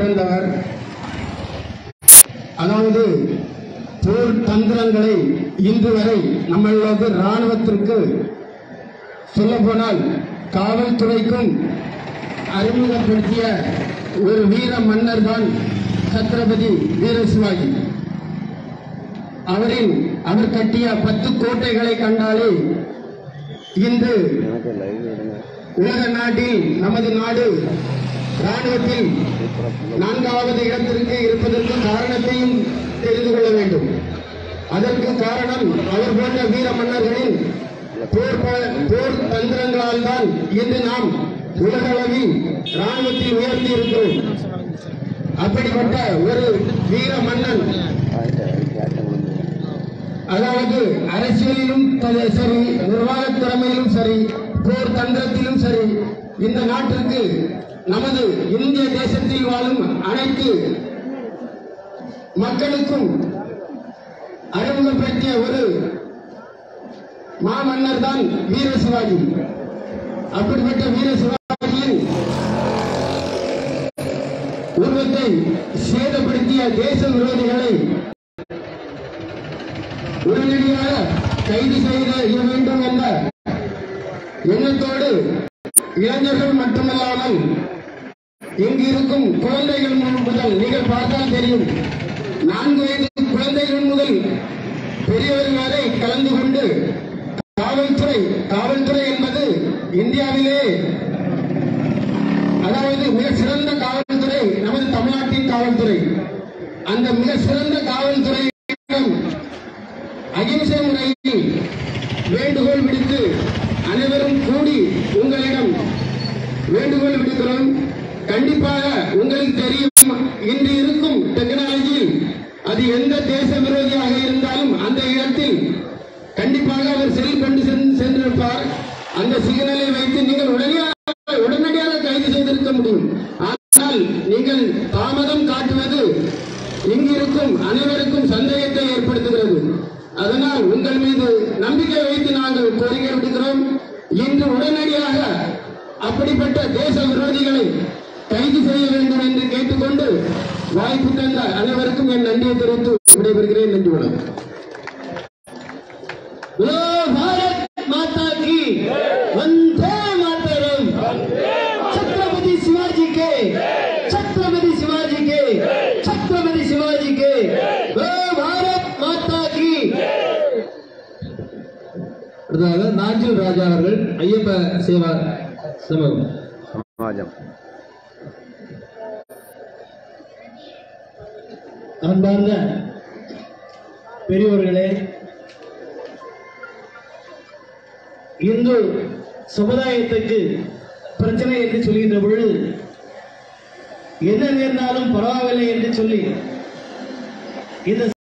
பிறந்தவர் அதாவது போர் தந்திரங்களை இன்று வரை நம்மளது ராணுவத்திற்கு சொல்ல போனால் காவல்துறைக்கும் அறிமுகப்படுத்திய ஒரு வீர மன்னர் தான் சத்ரபதி வீர சிவாஜி அவரின் அவர் கட்டிய பத்து கோட்டைகளை கண்டாலே இன்று உலக நாட்டில் நமது நாடு ராணுவத்தில் நான்காவது இடத்திற்கு இருப்பதற்கு காரணத்தையும் தெரிந்து கொள்ள வேண்டும் அதற்கு காரணம் அவர் போன்ற வீர மன்னர்களின் போர் ப- போர் தந்திரங்களால் தான் இன்று நாம் உலக அளவில் ராணுவத்தில் உயர்த்தி இருக்கிறோம் அப்படிப்பட்ட ஒரு வீர மன்னன் அதாவது அரசியலிலும் த- சரி நிர்வாகத் திறமையிலும் சரி போர் தந்திரத்திலும் சரி இந்த நாட்டிற்கு நமது இந்திய தேசத்தில் வாழும் அனைத்து மக்களுக்கும் அறிமுகப்படுத்திய ஒரு மாமன்னர் தான் வீர சிவாஜி அப்படிப்பட்ட வீர சிவாஜியின் உருவத்தை சேதப்படுத்திய தேச விரோதிகளை உடனடியாக கைது செய்த வேண்டும் என்ற எண்ணத்தோடு இளைஞர்கள் மட்டுமல்லாமல் இங்கு இருக்கும் குழந்தைகள் மு- முதல் நீங்கள் பார்த்தால் தெரியும் நான்கு வயது குழந்தைகள் முதல் பெரியவர்கள் வரை கலந்து கொண்டு காவல்துறை காவல்துறை என்பது இந்தியாவிலே அதாவது மிக சிறந்த காவல்துறை நமது தமிழ்நாட்டின் காவல்துறை அந்த மிக சிறந்த காவல்துறையிடம் அகிம்சை முறையில் வேண்டுகோள் விடுத்து அனைவரும் கூடி உங்களிடம் வேண்டுகோள் விடுக்கிறோம் கண்டிப்பாக உங்களுக்கு தெரியும் இன்று இருக்கும் டெக்னாலஜியில் அது எந்த தேச விரோதியாக இருந்தாலும் அந்த இடத்தில் கண்டிப்பாக அவர் செல் கொண்டு சென்று- சென்றிருப்பார் அந்த சிக்னலை வைத்து நீங்கள் உடனடியாக உடனடியாக கைது செய்திருக்க முடியும் ஆனால் நீங்கள் தாமதம் காட்டுவது இங்கிருக்கும் அனைவருக்கும் சந்தேகத்தை ஏற்படுத்துகிறது அதனால் உங்கள் மீது நம்பிக்கை வைத்து நாங்கள் கோரிக்கை விடுக்கிறோம் இன்று உடனடியாக அப்படிப்பட்ட தேச விரோதிகளை கைது செய்ய வேண்டும் என்று கேட்டுக்கொண்டு வாய்ப்பு தந்த அனைவருக்கும் என் நன்றியை தெரிவித்து விடைபெறுகிறேன் நன்றி வணக்கம் बोलो भारत माता की वंदे मातरम छत्रपति शिवाजी के छत्रपति शिवाजी के छत्रपति शिवाजी के बोलो भारत माता की அடுத்ததாக நாஞ்சில் ராஜா அவர்கள் ஐயப்ப சேவா சமூகம் சமாஜம் அன்பார்ந்த பெரியோர்களே இந்து சமுதாயத்துக்கு பிரச்சனை என்று சொல்கின்ற பொழுது என்ன நேர்ந்தாலும் பரவாயில்லை என்று சொல்லி இந்த